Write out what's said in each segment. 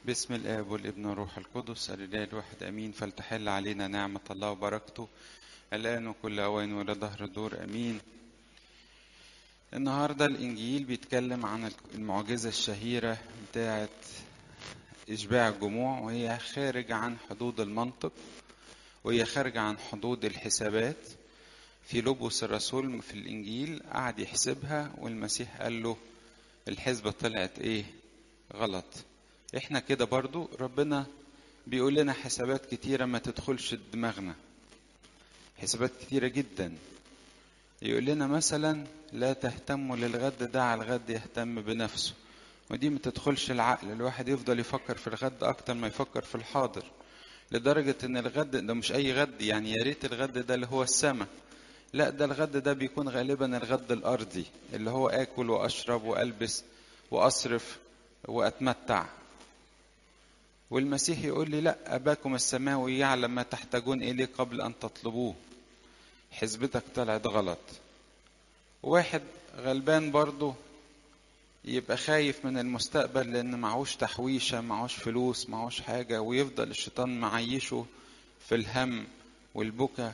باسم الآب والابن والروح القدس الإله الواحد أمين فلتحل علينا نعمة الله وبركته الآن وكل أوان ولا ظهر دور أمين النهاردة الإنجيل بيتكلم عن المعجزة الشهيرة بتاعة إشباع الجموع وهي خارج عن حدود المنطق وهي خارجة عن حدود الحسابات في لبس الرسول في الإنجيل قعد يحسبها والمسيح قال له الحسبة طلعت إيه غلط إحنا كده برضو ربنا بيقول لنا حسابات كتيرة ما تدخلش دماغنا حسابات كتيرة جدا يقول لنا مثلا لا تهتموا للغد دع الغد يهتم بنفسه ودي ما تدخلش العقل الواحد يفضل يفكر في الغد أكتر ما يفكر في الحاضر لدرجة إن الغد ده مش أي غد يعني يا ريت الغد ده اللي هو السماء لا ده الغد ده بيكون غالبا الغد الأرضي اللي هو آكل وأشرب وألبس وأصرف وأتمتع والمسيح يقول لي لا أباكم السماوي يعلم ما تحتاجون إليه قبل أن تطلبوه حسبتك طلعت غلط واحد غلبان برضه يبقى خايف من المستقبل لأن معهوش تحويشة معهوش فلوس معهوش حاجة ويفضل الشيطان معيشه في الهم والبكا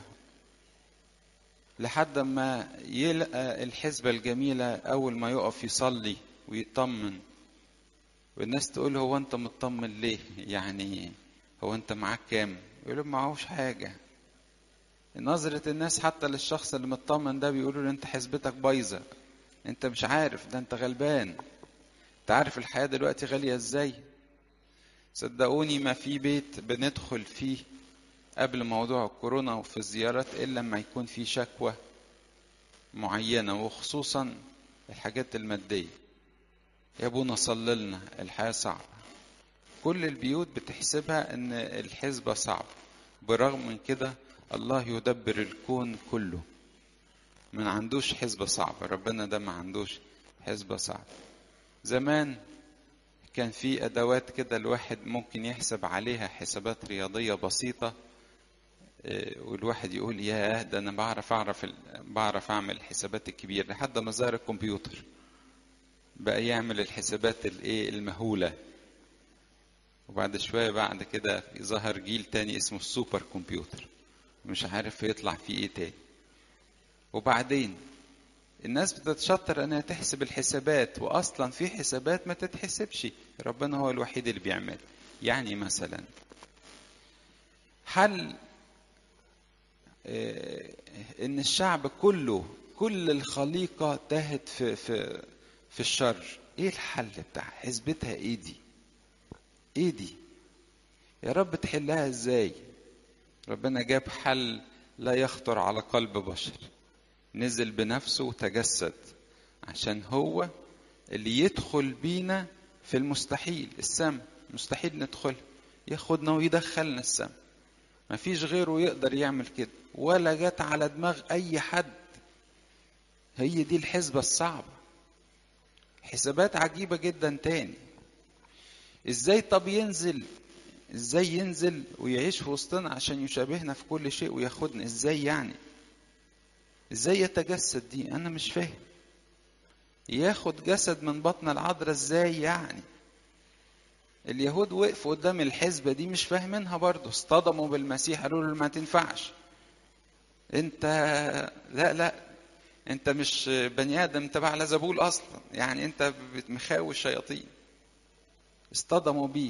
لحد ما يلقى الحسبة الجميلة أول ما يقف يصلي ويطمن والناس تقول هو أنت مطمن ليه يعني هو أنت معاك كام يقول معهوش حاجة نظرة الناس حتى للشخص اللي مطمن ده بيقولوا له أنت حسبتك بايظة أنت مش عارف ده أنت غلبان أنت عارف الحياة دلوقتي غالية إزاي صدقوني ما في بيت بندخل فيه قبل موضوع الكورونا وفي الزيارات إلا لما يكون في شكوى معينة وخصوصا الحاجات المادية يا ابونا صلي لنا الحياة صعبة كل البيوت بتحسبها ان الحسبة صعبة برغم من كده الله يدبر الكون كله ما عندوش حسبة صعبة ربنا ده ما عندوش حسبة صعبة زمان كان في ادوات كده الواحد ممكن يحسب عليها حسابات رياضية بسيطة والواحد يقول يا ده انا بعرف اعرف بعرف اعمل الحسابات الكبيره لحد ما ظهر الكمبيوتر بقى يعمل الحسابات الايه المهوله وبعد شويه بعد كده ظهر جيل تاني اسمه السوبر كمبيوتر مش عارف يطلع فيه ايه تاني وبعدين الناس بتتشطر انها تحسب الحسابات واصلا في حسابات ما تتحسبش ربنا هو الوحيد اللي بيعمل يعني مثلا حل ان الشعب كله كل الخليقة تاهت في في في الشر ايه الحل بتاع حسبتها ايه دي ايه دي يا رب تحلها ازاي ربنا جاب حل لا يخطر على قلب بشر نزل بنفسه وتجسد عشان هو اللي يدخل بينا في المستحيل السم مستحيل ندخل ياخدنا ويدخلنا السم مفيش غيره يقدر يعمل كده ولا جت على دماغ اي حد هي دي الحسبة الصعبة حسابات عجيبة جدا تاني ازاي طب ينزل ازاي ينزل ويعيش في وسطنا عشان يشابهنا في كل شيء وياخدنا ازاي يعني ازاي يتجسد دي انا مش فاهم ياخد جسد من بطن العذراء ازاي يعني اليهود وقفوا قدام الحسبة دي مش فاهمينها برضه اصطدموا بالمسيح قالوا له ما تنفعش انت لا لا انت مش بني ادم انت بعلى زبول اصلا يعني انت مخاوي الشياطين اصطدموا بيه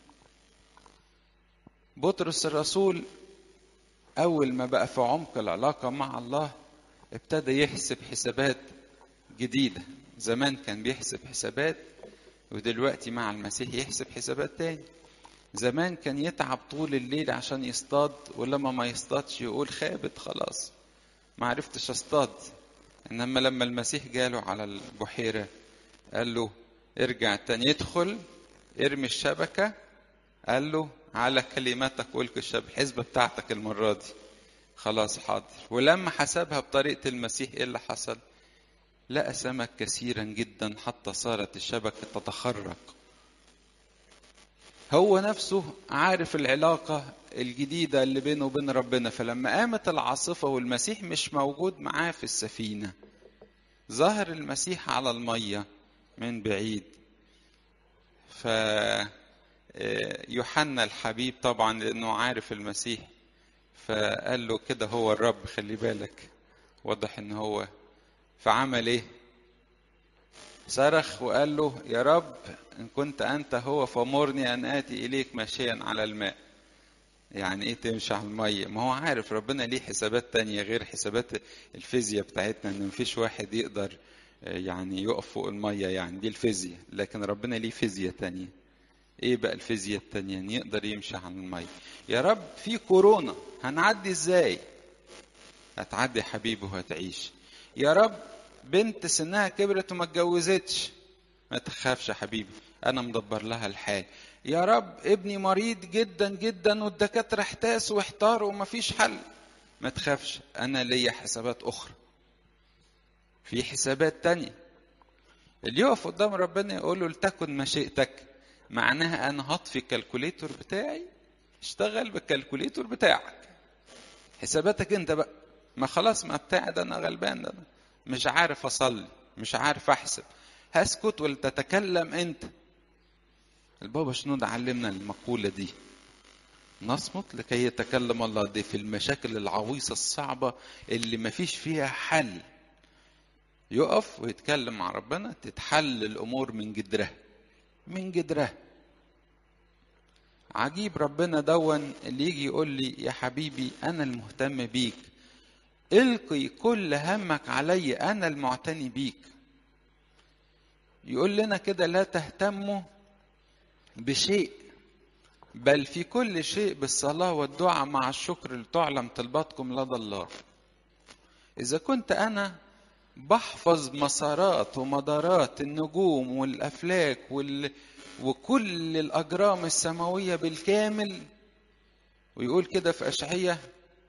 بطرس الرسول اول ما بقى في عمق العلاقه مع الله ابتدى يحسب حسابات جديده زمان كان بيحسب حسابات ودلوقتي مع المسيح يحسب حسابات تاني زمان كان يتعب طول الليل عشان يصطاد ولما ما يصطادش يقول خابت خلاص ما عرفتش اصطاد انما لما المسيح جاله على البحيرة قال له ارجع تاني يدخل ارمي الشبكة قال له على كلماتك ألقي الشبكة الحسبة بتاعتك المرة دي خلاص حاضر ولما حسبها بطريقة المسيح ايه اللي حصل لقى سمك كثيرا جدا حتى صارت الشبكة تتخرق هو نفسه عارف العلاقة الجديدة اللي بينه وبين ربنا فلما قامت العاصفة والمسيح مش موجود معاه في السفينة ظهر المسيح على المية من بعيد ف يوحنا الحبيب طبعا لانه عارف المسيح فقال له كده هو الرب خلي بالك واضح ان هو فعمل ايه صرخ وقال له يا رب ان كنت انت هو فامرني ان اتي اليك ماشيا على الماء يعني ايه تمشي على الميه ما هو عارف ربنا ليه حسابات تانية غير حسابات الفيزياء بتاعتنا ان مفيش واحد يقدر يعني يقف فوق الميه يعني دي الفيزياء لكن ربنا ليه فيزياء تانية ايه بقى الفيزياء التانية ان يقدر يمشي على الميه يا رب في كورونا هنعدي ازاي هتعدي حبيبي وهتعيش يا رب بنت سنها كبرت وما اتجوزتش ما تخافش يا حبيبي انا مدبر لها الحال يا رب ابني مريض جدا جدا والدكاتره احتاسوا واحتاروا ومفيش حل ما تخافش انا ليا حسابات اخرى في حسابات تانية اللي يقف قدام ربنا يقول له لتكن مشيئتك معناها انا هطفي الكالكوليتور بتاعي اشتغل بالكالكوليتور بتاعك حساباتك انت بقى ما خلاص ما بتاعي ده انا غلبان ده مش عارف اصلي مش عارف احسب هسكت ولا تتكلم انت البابا شنود علمنا المقولة دي نصمت لكي يتكلم الله دي في المشاكل العويصة الصعبة اللي ما فيش فيها حل يقف ويتكلم مع ربنا تتحل الأمور من جدرها من جدرها عجيب ربنا دون اللي يجي يقول لي يا حبيبي أنا المهتم بيك القي كل همك علي أنا المعتني بيك يقول لنا كده لا تهتموا بشيء بل في كل شيء بالصلاة والدعاء مع الشكر لتعلم طلباتكم لدى الله إذا كنت أنا بحفظ مسارات ومدارات النجوم والأفلاك وال... وكل الأجرام السماوية بالكامل ويقول كده في أشعية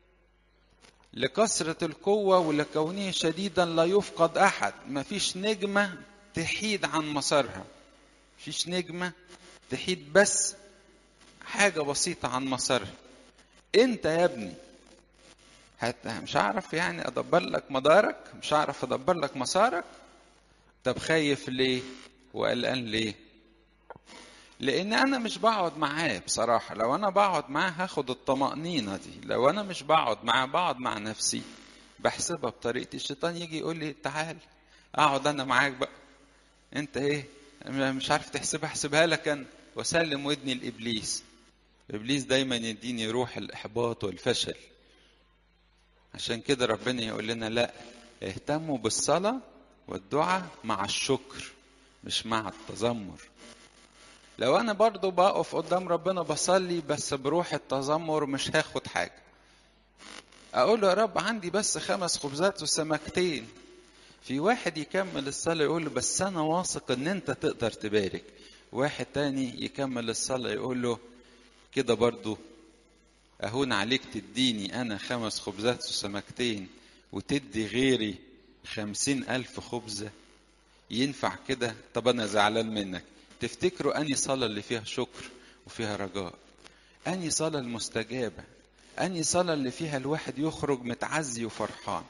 لكثرة القوة ولكونه شديدا لا يفقد أحد مفيش نجمة تحيد عن مسارها مفيش نجمة تحيد بس حاجة بسيطة عن مسارها انت يا ابني هت... مش هعرف يعني ادبر لك مدارك مش هعرف ادبر لك مسارك طب خايف ليه وقلقان ليه لان انا مش بقعد معاه بصراحة لو انا بقعد معاه هاخد الطمأنينة دي لو انا مش بقعد معاه بقعد مع نفسي بحسبها بطريقتي الشيطان يجي يقول لي تعال اقعد انا معاك بقى انت ايه مش عارف تحسبها احسبها لك انا واسلم ودني لابليس ابليس دايما يديني روح الاحباط والفشل عشان كده ربنا يقول لنا لا اهتموا بالصلاة والدعاء مع الشكر مش مع التذمر لو انا برضو بقف قدام ربنا بصلي بس بروح التذمر مش هاخد حاجة اقول له يا رب عندي بس خمس خبزات وسمكتين في واحد يكمل الصلاة يقول له بس انا واثق ان انت تقدر تبارك واحد تاني يكمل الصلاة يقول له كده برضو أهون عليك تديني أنا خمس خبزات وسمكتين وتدي غيري خمسين ألف خبزة ينفع كده طب أنا زعلان منك تفتكروا أني صلاة اللي فيها شكر وفيها رجاء أني صلاة المستجابة أني صلاة اللي فيها الواحد يخرج متعزي وفرحان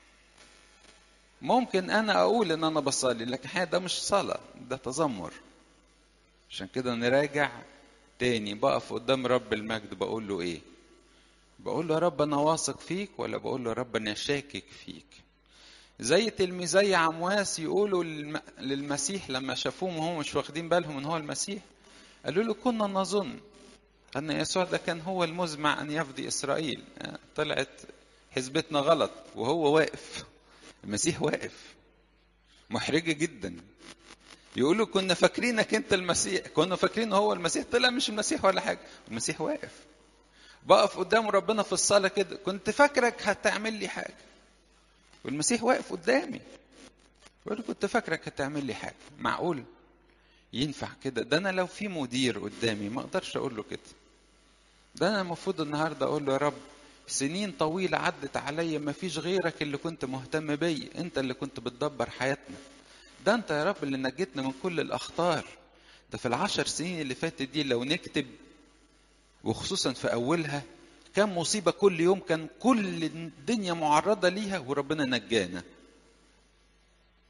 ممكن أنا أقول إن أنا بصلي لكن ده مش صلاة ده تذمر عشان كده نراجع تاني بقف قدام رب المجد بقول له ايه بقول له يا رب انا واثق فيك ولا بقول له يا رب انا شاكك فيك زي تلميذي عمواس يقولوا للمسيح لما شافوه وهم مش واخدين بالهم ان هو المسيح قالوا له كنا نظن ان يسوع ده كان هو المزمع ان يفدي اسرائيل طلعت حسبتنا غلط وهو واقف المسيح واقف محرجه جدا يقولوا كنا فاكرينك انت المسيح كنا فاكرين هو المسيح طلع مش المسيح ولا حاجه المسيح واقف بقف قدام ربنا في الصلاه كده كنت فاكرك هتعمل لي حاجه والمسيح واقف قدامي بقول كنت فاكرك هتعمل لي حاجه معقول ينفع كده ده انا لو في مدير قدامي ما اقدرش اقول له كده ده انا المفروض النهارده اقول له يا رب سنين طويلة عدت عليا ما فيش غيرك اللي كنت مهتم بي انت اللي كنت بتدبر حياتنا ده انت يا رب اللي نجيتنا من كل الاخطار ده في العشر سنين اللي فاتت دي لو نكتب وخصوصا في اولها كم مصيبة كل يوم كان كل الدنيا معرضة ليها وربنا نجانا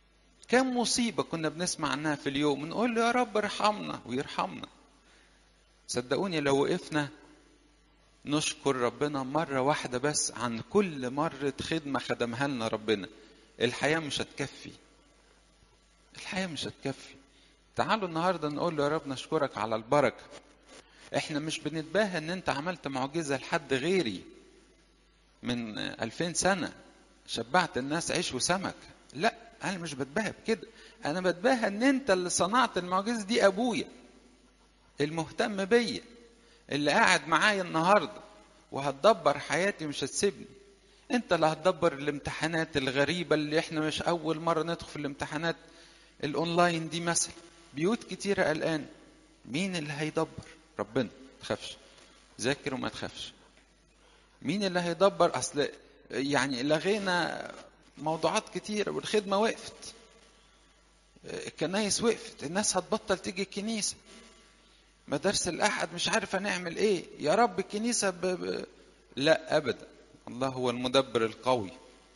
كم مصيبة كنا بنسمع عنها في اليوم نقول له يا رب ارحمنا ويرحمنا صدقوني لو وقفنا نشكر ربنا مرة واحدة بس عن كل مرة خدمة خدمها لنا ربنا الحياة مش هتكفي الحياة مش هتكفي تعالوا النهاردة نقول له يا رب نشكرك على البركة احنا مش بنتباهى ان انت عملت معجزة لحد غيري من ألفين سنة شبعت الناس عيش وسمك لا انا مش بتباهى بكده انا بتباهى ان انت اللي صنعت المعجزة دي ابويا المهتم بيا اللي قاعد معايا النهارده وهتدبر حياتي مش هتسيبني انت اللي هتدبر الامتحانات الغريبه اللي احنا مش اول مره ندخل في الامتحانات الاونلاين دي مثلا بيوت كتيره قلقان مين اللي هيدبر ربنا ما تخافش ذاكر وما تخافش مين اللي هيدبر اصل يعني لغينا موضوعات كتيره والخدمه وقفت الكنايس وقفت الناس هتبطل تيجي الكنيسه مدارس الأحد مش عارف هنعمل إيه يا رب الكنيسة ب... ب... لا أبدا الله هو المدبر القوي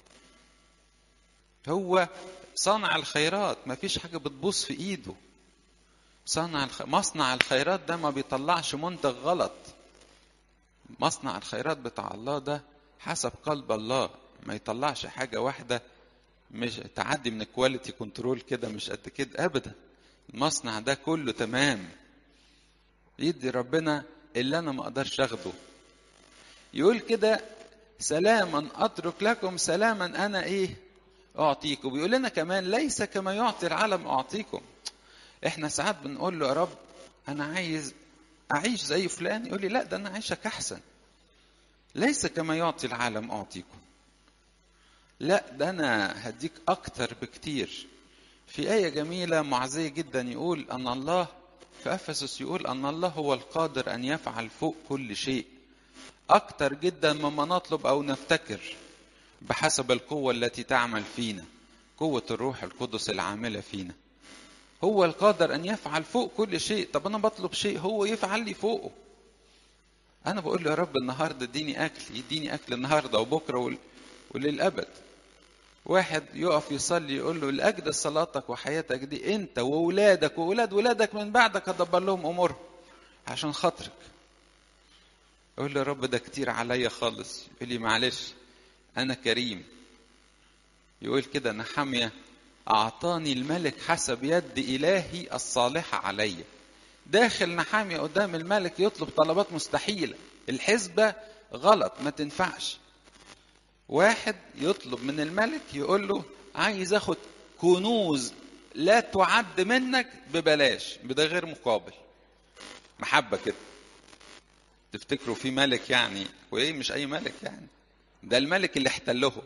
هو صانع الخيرات ما فيش حاجة بتبوظ في إيده صانع الخ... مصنع الخيرات ده ما بيطلعش منتج غلط مصنع الخيرات بتاع الله ده حسب قلب الله ما يطلعش حاجة واحدة مش تعدي من الكواليتي كنترول كده مش قد كده أبدا المصنع ده كله تمام يدي ربنا اللي انا ما اقدرش اخده يقول كده سلاما اترك لكم سلاما انا ايه اعطيكم بيقول لنا كمان ليس كما يعطي العالم اعطيكم احنا ساعات بنقول له يا رب انا عايز اعيش زي فلان يقول لي لا ده انا عايشك احسن ليس كما يعطي العالم اعطيكم لا ده انا هديك اكتر بكتير في ايه جميله معزيه جدا يقول ان الله في افسس يقول ان الله هو القادر ان يفعل فوق كل شيء اكتر جدا مما نطلب او نفتكر بحسب القوه التي تعمل فينا قوه الروح القدس العامله فينا هو القادر ان يفعل فوق كل شيء طب انا بطلب شيء هو يفعل لي فوقه انا بقول له يا رب النهارده اديني اكل يديني اكل النهارده وبكره وللابد واحد يقف يصلي يقول له لاجل صلاتك وحياتك دي انت واولادك واولاد ولادك من بعدك هدبر لهم امورهم عشان خاطرك اقول له يا رب ده كتير عليا خالص يقول لي معلش انا كريم يقول كده نحمية اعطاني الملك حسب يد الهي الصالحة عليا داخل نحامية قدام الملك يطلب طلبات مستحيلة الحسبة غلط ما تنفعش واحد يطلب من الملك يقول له عايز اخد كنوز لا تعد منك ببلاش بده غير مقابل محبة كده تفتكروا في ملك يعني وايه مش اي ملك يعني ده الملك اللي احتلهم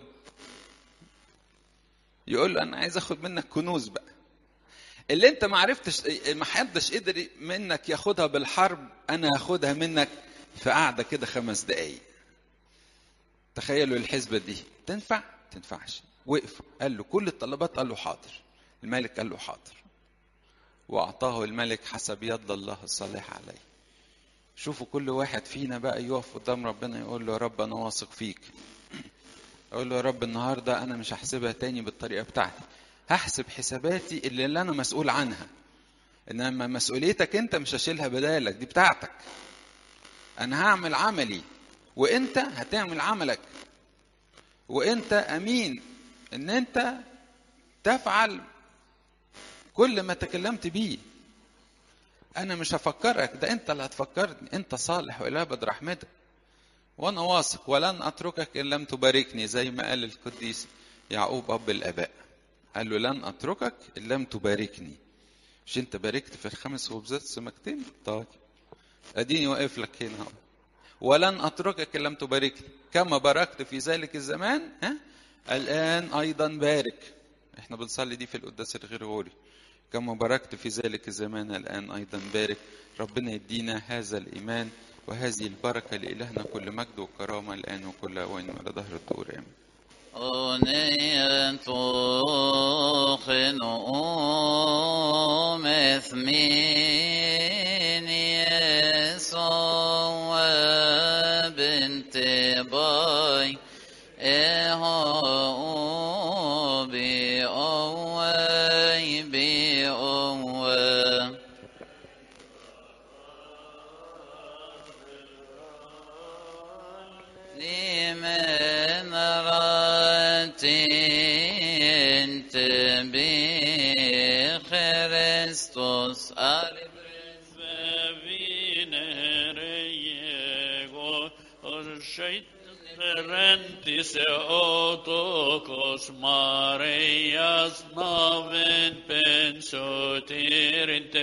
يقول له انا عايز اخد منك كنوز بقى اللي انت ما عرفتش ما حدش قدر منك ياخدها بالحرب انا هاخدها منك في قعده كده خمس دقايق تخيلوا الحسبة دي تنفع تنفعش وقف قال له كل الطلبات قال له حاضر الملك قال له حاضر وأعطاه الملك حسب يد الله الصالح عليه شوفوا كل واحد فينا بقى يقف قدام ربنا يقول له يا رب أنا واثق فيك أقول له يا رب النهاردة أنا مش هحسبها تاني بالطريقة بتاعتي هحسب حساباتي اللي, اللي أنا مسؤول عنها إنما مسؤوليتك أنت مش هشيلها بدالك دي بتاعتك أنا هعمل عملي وانت هتعمل عملك وانت امين ان انت تفعل كل ما تكلمت بيه انا مش هفكرك ده انت اللي هتفكرني انت صالح والابد رحمتك وانا واثق ولن اتركك ان لم تباركني زي ما قال القديس يعقوب اب الاباء قال له لن اتركك ان لم تباركني مش انت باركت في الخمس خبزات سمكتين طيب اديني واقف لك هنا اهو ولن اتركك ان لم تباركني كما باركت في ذلك الزمان ها الان ايضا بارك احنا بنصلي دي في القداس الغرغوري كما باركت في ذلك الزمان الان ايضا بارك ربنا يدينا هذا الايمان وهذه البركه لالهنا كل مجد وكرامه الان وكل اوان ولا دهر الدور امين أنيت خن أم اثمين يسوع بنت باي إهو بأوي بأوي لمن راتين بخريستوس آل Vinerego, oršeit rentis otokos Marejas naven pensotirinte